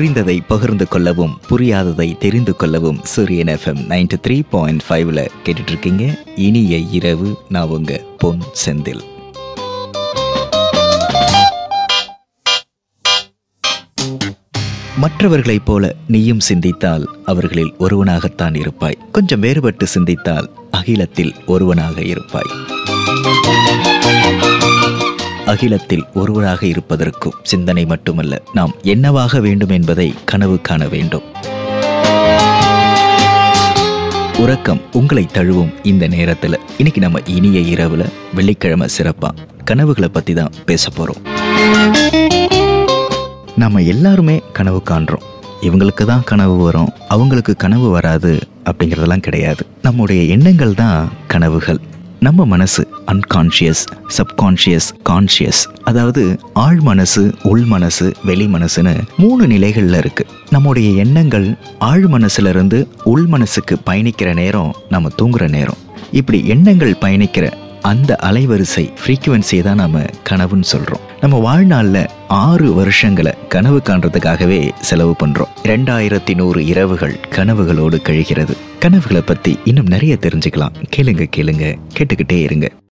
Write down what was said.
புரிந்ததை பகிர்ந்து கொள்ளவும் புரியாததை தெரிந்து கொள்ளவும் சூரியன் எஃப்எம் நைன்டி த்ரீ பாயிண்ட் ஃபைவ்ல கேட்டுட்டு இருக்கீங்க இனிய இரவு நான் உங்க பொன் செந்தில் மற்றவர்களைப் போல நீயும் சிந்தித்தால் அவர்களில் ஒருவனாகத்தான் இருப்பாய் கொஞ்சம் வேறுபட்டு சிந்தித்தால் அகிலத்தில் ஒருவனாக இருப்பாய் அகிலத்தில் ஒருவராக இருப்பதற்கும் சிந்தனை மட்டுமல்ல நாம் என்னவாக வேண்டும் என்பதை கனவு காண வேண்டும் உறக்கம் உங்களை தழுவும் இந்த நேரத்துல இன்னைக்கு நம்ம இனிய இரவுல வெள்ளிக்கிழமை சிறப்பா கனவுகளை பத்தி தான் பேச போறோம் நம்ம எல்லாருமே கனவு காண்றோம் இவங்களுக்கு தான் கனவு வரும் அவங்களுக்கு கனவு வராது அப்படிங்கிறதெல்லாம் கிடையாது நம்முடைய எண்ணங்கள் தான் கனவுகள் நம்ம மனசு அன்கான்ஷியஸ் சப்கான்ஷியஸ் கான்ஷியஸ் அதாவது ஆழ் மனசு உள் மனசு வெளி மனசுன்னு மூணு நிலைகள்ல இருக்கு நம்முடைய எண்ணங்கள் ஆழ் மனசுல இருந்து உள் மனசுக்கு பயணிக்கிற நேரம் நம்ம தூங்குற நேரம் இப்படி எண்ணங்கள் பயணிக்கிற அந்த அலைவரிசை ஃப்ரீக்குவன்சியை தான் நம்ம கனவுன்னு சொல்கிறோம் நம்ம வாழ்நாளில் ஆறு வருஷங்களை கனவு காண்றதுக்காகவே செலவு பண்ணுறோம் ரெண்டாயிரத்தி நூறு இரவுகள் கனவுகளோடு கழிகிறது கனவுகளை பற்றி இன்னும் நிறைய தெரிஞ்சுக்கலாம் கேளுங்க கேளுங்க கேட்டுக்கிட்டே இருங்க